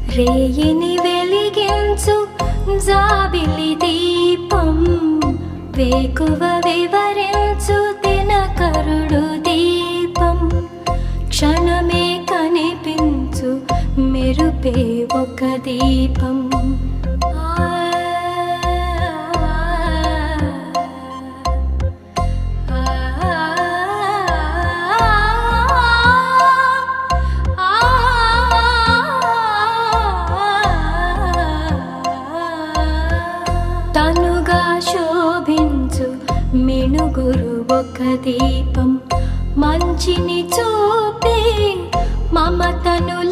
rainy వెలిగించు జాబిలి దీపం వేకువ వివరించు దినకరుడు దీపం క్షణమే కనిపించు మెరుపే ఒక దీపం తనుగా శోభించు మిణుగురు ఒక దీపం మంచిని చూపి మమతను